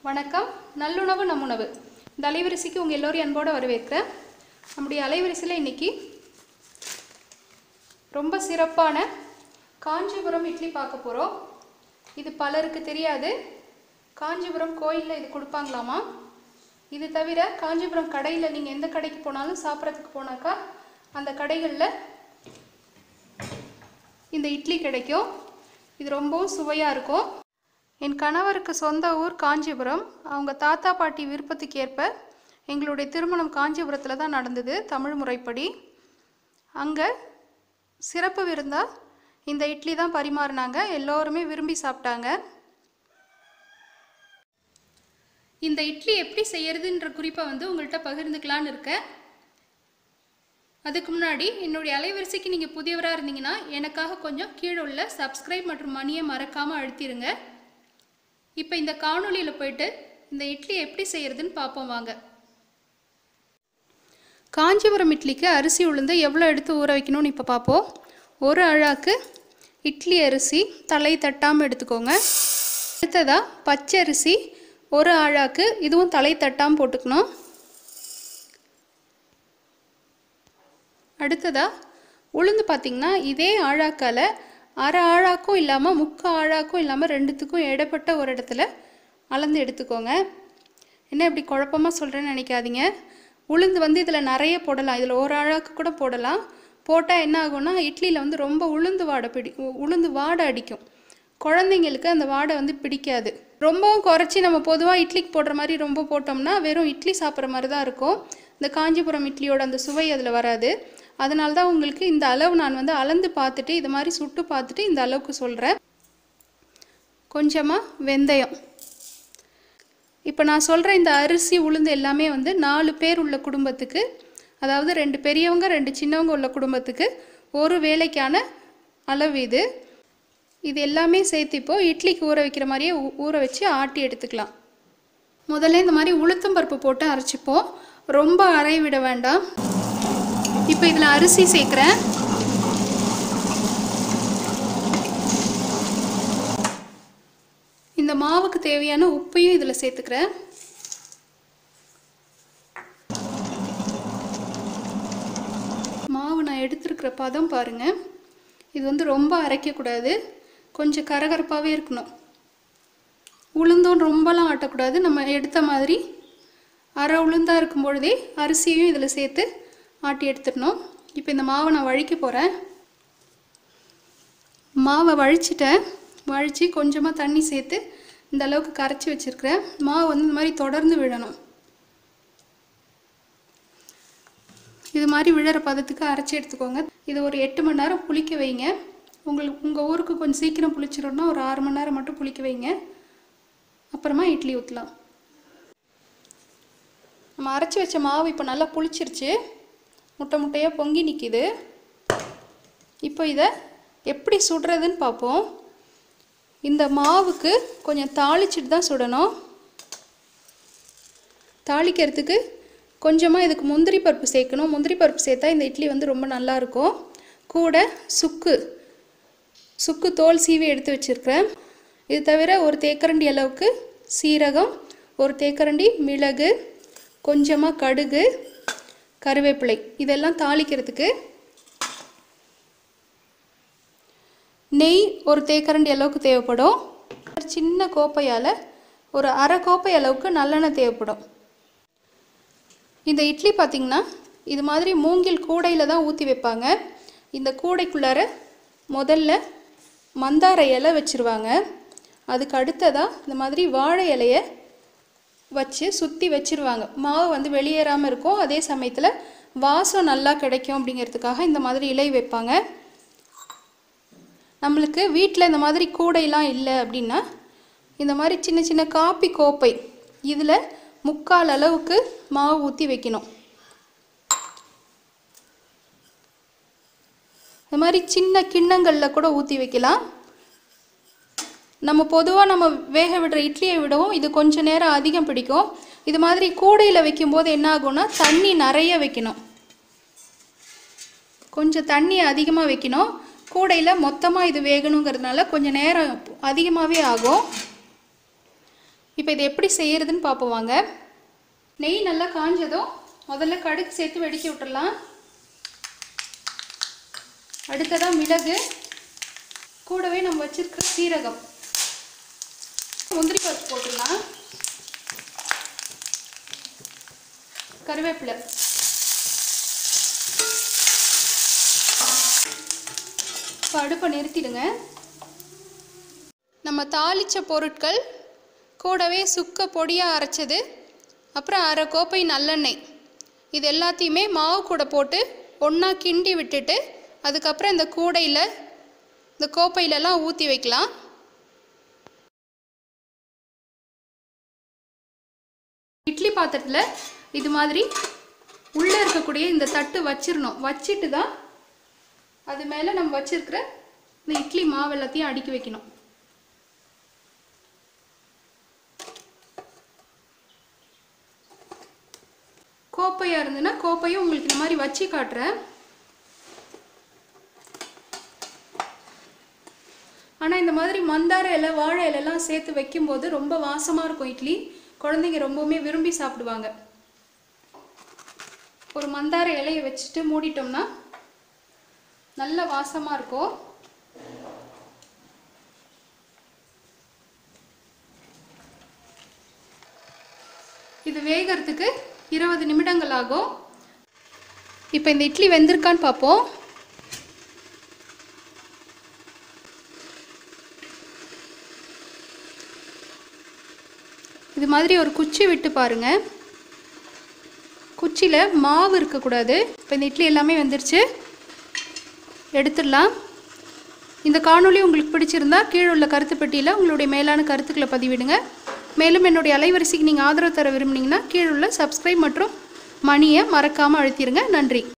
வணக்கம் நல்லுணவு நம்முணவு இந்த அலைவரிசைக்கு உங்கள் எல்லோரையும் அன்போடு வரவேற்கிறேன் நம்முடைய அலைவரிசையில் இன்னைக்கு ரொம்ப சிறப்பான காஞ்சிபுரம் இட்லி பார்க்க போகிறோம் இது பலருக்கு தெரியாது காஞ்சிபுரம் கோயிலில் இது கொடுப்பாங்களாமா இது தவிர காஞ்சிபுரம் கடையில் நீங்கள் எந்த கடைக்கு போனாலும் சாப்பிட்றதுக்கு போனாக்கா அந்த கடைகளில் இந்த இட்லி கிடைக்கும் இது ரொம்பவும் சுவையாக இருக்கும் என் கணவருக்கு சொந்த ஊர் காஞ்சிபுரம் அவங்க தாத்தா பாட்டி விருப்பத்துக்கு ஏற்ப எங்களுடைய திருமணம் காஞ்சிபுரத்தில் தான் நடந்தது தமிழ் முறைப்படி அங்கே சிறப்பு விருந்தா இந்த இட்லி தான் பரிமாறினாங்க எல்லோருமே விரும்பி சாப்பிட்டாங்க இந்த இட்லி எப்படி செய்யறதுன்ற குறிப்பை வந்து உங்கள்கிட்ட பகிர்ந்துக்கலான்னு இருக்கேன் அதுக்கு முன்னாடி என்னுடைய அலைவரிசைக்கு நீங்கள் புதியவராக இருந்தீங்கன்னா எனக்காக கொஞ்சம் கீழே உள்ள சப்ஸ்கிரைப் மற்றும் மணியை மறக்காமல் அழுத்திடுங்க இப்போ இந்த காணொளியில் போயிட்டு இந்த இட்லி எப்படி செய்யறதுன்னு பார்ப்போம் வாங்க காஞ்சிபுரம் இட்லிக்கு அரிசி உளுந்து எவ்வளோ எடுத்து ஊற வைக்கணும்னு இப்போ பார்ப்போம் ஒரு அழாக்கு இட்லி அரிசி தலை தட்டாமல் எடுத்துக்கோங்க அடுத்ததாக பச்சை அரிசி ஒரு ஆழாக்கு இதுவும் தலை தட்டாமல் போட்டுக்கணும் அடுத்ததாக உளுந்து பார்த்திங்கன்னா இதே ஆழாக்கால் அரை ஆழாக்கும் இல்லாமல் முக்க ஆழாக்கும் இல்லாமல் ரெண்டுத்துக்கும் இடைப்பட்ட ஒரு இடத்துல அளந்து எடுத்துக்கோங்க என்ன இப்படி குழப்பமாக சொல்கிறேன்னு நினைக்காதீங்க உளுந்து வந்து இதில் நிறைய போடலாம் இதில் ஒரு ஆழாக்கு கூட போடலாம் போட்டால் என்ன ஆகும்னா இட்லியில் வந்து ரொம்ப உளுந்து வாடை பிடி உ- உளுந்து வாடை அடிக்கும் குழந்தைங்களுக்கு அந்த வாடை வந்து பிடிக்காது ரொம்பவும் குறைச்சி நம்ம பொதுவாக இட்லிக்கு போடுற மாதிரி ரொம்ப போட்டோம்னா வெறும் இட்லி சாப்பிட்ற மாதிரி தான் இருக்கும் இந்த காஞ்சிபுரம் இட்லியோட அந்த சுவை அதில் வராது அதனால தான் உங்களுக்கு இந்த அளவு நான் வந்து அளந்து பார்த்துட்டு இது மாதிரி சுட்டு பார்த்துட்டு இந்த அளவுக்கு சொல்கிறேன் கொஞ்சமாக வெந்தயம் இப்போ நான் சொல்கிற இந்த அரிசி உளுந்து எல்லாமே வந்து நாலு பேர் உள்ள குடும்பத்துக்கு அதாவது ரெண்டு பெரியவங்க ரெண்டு சின்னவங்க உள்ள குடும்பத்துக்கு ஒரு வேலைக்கான அளவு இது இது எல்லாமே சேர்த்து இப்போ இட்லிக்கு ஊற வைக்கிற மாதிரியே ஊ- ஊற வச்சு ஆட்டி எடுத்துக்கலாம் முதல்ல இந்த மாதிரி உளுத்தம் பருப்பு போட்டு அரைச்சிப்போம் ரொம்ப அரைய விட வேண்டாம் இப்போ இதில் அரிசி சேர்க்குறேன் இந்த மாவுக்கு தேவையான உப்பையும் இதில் சேர்த்துக்கிறேன் மாவு நான் எடுத்துருக்கிற பதம் பாருங்க இது வந்து ரொம்ப அரைக்கக்கூடாது கொஞ்சம் கரகரப்பாகவே இருக்கணும் உளுந்தும் ரொம்பலாம் ஆட்டக்கூடாது நம்ம எடுத்த மாதிரி அரை உளுந்தாக இருக்கும் பொழுதே அரிசியும் இதில் சேர்த்து ஆட்டி எடுத்துடணும் இப்போ இந்த மாவை நான் வழிக்க போகிறேன் மாவை வழிச்சிட்டேன் வழித்து கொஞ்சமாக தண்ணி சேர்த்து இந்த அளவுக்கு கரைச்சி வச்சுருக்கிறேன் மாவு வந்து இந்த மாதிரி தொடர்ந்து விழணும் இது மாதிரி விழற பதத்துக்கு அரைச்சி எடுத்துக்கோங்க இது ஒரு எட்டு மணி நேரம் புளிக்க வைங்க உங்களுக்கு உங்கள் ஊருக்கு கொஞ்சம் சீக்கிரம் புளிச்சிடணும்னா ஒரு ஆறு மணி நேரம் மட்டும் புளிக்க வைங்க அப்புறமா இட்லி ஊற்றலாம் நம்ம அரைச்சி வச்ச மாவு இப்போ நல்லா புளிச்சிருச்சு முட்டை முட்டையாக பொங்கி நிற்கிது இப்போ இதை எப்படி சுடுறதுன்னு பார்ப்போம் இந்த மாவுக்கு கொஞ்சம் தாளிச்சிட்டு தான் சுடணும் தாளிக்கிறதுக்கு கொஞ்சமாக இதுக்கு முந்திரி பருப்பு சேர்க்கணும் முந்திரி பருப்பு சேர்த்தா இந்த இட்லி வந்து ரொம்ப நல்லா இருக்கும் கூட சுக்கு சுக்கு தோல் சீவி எடுத்து வச்சுருக்கிறேன் இது தவிர ஒரு தேக்கரண்டி அளவுக்கு சீரகம் ஒரு தேக்கரண்டி மிளகு கொஞ்சமாக கடுகு கருவேப்பிலை இதெல்லாம் தாளிக்கிறதுக்கு நெய் ஒரு தேக்கரண்டி அளவுக்கு தேவைப்படும் ஒரு சின்ன கோப்பையால் ஒரு அரை கோப்பை அளவுக்கு நல்லெண்ணெய் தேவைப்படும் இந்த இட்லி பார்த்திங்கன்னா இது மாதிரி மூங்கில் கூடையில் தான் ஊற்றி வைப்பாங்க இந்த கூடைக்குள்ளார முதல்ல மந்தார இலை வச்சுருவாங்க அதுக்கு அடுத்ததாக இந்த மாதிரி வாழை இலையை வச்சு சுற்றி வச்சிருவாங்க மாவு வந்து வெளியேறாமல் இருக்கும் அதே சமயத்தில் வாசம் நல்லா கிடைக்கும் அப்படிங்கிறதுக்காக இந்த மாதிரி இலை வைப்பாங்க நம்மளுக்கு வீட்டில் இந்த மாதிரி கூடையெல்லாம் இல்லை அப்படின்னா இந்த மாதிரி சின்ன சின்ன காப்பி கோப்பை இதில் முக்கால் அளவுக்கு மாவு ஊற்றி வைக்கணும் இந்த மாதிரி சின்ன கிண்ணங்களில் கூட ஊற்றி வைக்கலாம் நம்ம பொதுவாக நம்ம வேக விடுற இட்லியை விடவும் இது கொஞ்ச நேரம் அதிகம் பிடிக்கும் இது மாதிரி கூடையில் வைக்கும்போது என்ன ஆகும்னா தண்ணி நிறைய வைக்கணும் கொஞ்சம் தண்ணி அதிகமாக வைக்கணும் கூடையில் மொத்தமாக இது வேகணுங்கிறதுனால கொஞ்சம் நேரம் அதிகமாகவே ஆகும் இப்போ இது எப்படி செய்யறதுன்னு பார்ப்போம் வாங்க நெய் நல்லா காஞ்சதும் முதல்ல கடுகு சேர்த்து வெடிக்க விட்டுறலாம் அடுத்ததாக மிளகு கூடவே நம்ம வச்சிருக்கிற சீரகம் முந்திரி பருப்பு போட்டுடலாம் கருவேப்பிலை இப்போ அடுப்பை நிறுத்திடுங்க நம்ம தாளித்த பொருட்கள் கூடவே சுக்க பொடியாக அரைச்சது அப்புறம் அரை கோப்பை நல்லெண்ணெய் இது எல்லாத்தையுமே மாவு கூட போட்டு ஒன்றா கிண்டி விட்டுட்டு அதுக்கப்புறம் இந்த கூடையில் இந்த கோப்பையிலலாம் ஊற்றி வைக்கலாம் இட்லி பாத்திரத்தில் இது மாதிரி உள்ளே இருக்கக்கூடிய இந்த தட்டு வச்சிடணும் வச்சுட்டு தான் அது மேலே நம்ம வச்சிருக்கிற இந்த இட்லி மாவு எல்லாத்தையும் அடுக்கி வைக்கணும் கோப்பையாக இருந்ததுன்னா கோப்பையும் உங்களுக்கு இந்த மாதிரி வச்சு காட்டுறேன் ஆனால் இந்த மாதிரி மந்தார இலை வாழை இலைலாம் சேர்த்து வைக்கும்போது ரொம்ப வாசமாக இருக்கும் இட்லி குழந்தைங்க ரொம்பவுமே விரும்பி சாப்பிடுவாங்க ஒரு மந்தார இலையை வச்சுட்டு மூடிட்டோம்னா நல்ல வாசமாக இருக்கும் இது வேகிறதுக்கு இருபது நிமிடங்கள் ஆகும் இப்போ இந்த இட்லி வெந்திருக்கான்னு பார்ப்போம் இது மாதிரி ஒரு குச்சி விட்டு பாருங்க குச்சியில் மாவு இருக்கக்கூடாது இப்போ இந்த இட்லி எல்லாமே வெந்துருச்சு எடுத்துடலாம் இந்த காணொளி உங்களுக்கு பிடிச்சிருந்தா கீழே உள்ள கருத்து பெட்டியில் உங்களுடைய மேலான கருத்துக்களை பதிவிடுங்க மேலும் என்னுடைய அலைவரிசைக்கு நீங்கள் ஆதரவு தர விரும்புனீங்கன்னா கீழே உள்ள சப்ஸ்கிரைப் மற்றும் மணியை மறக்காமல் அழுத்திடுங்க நன்றி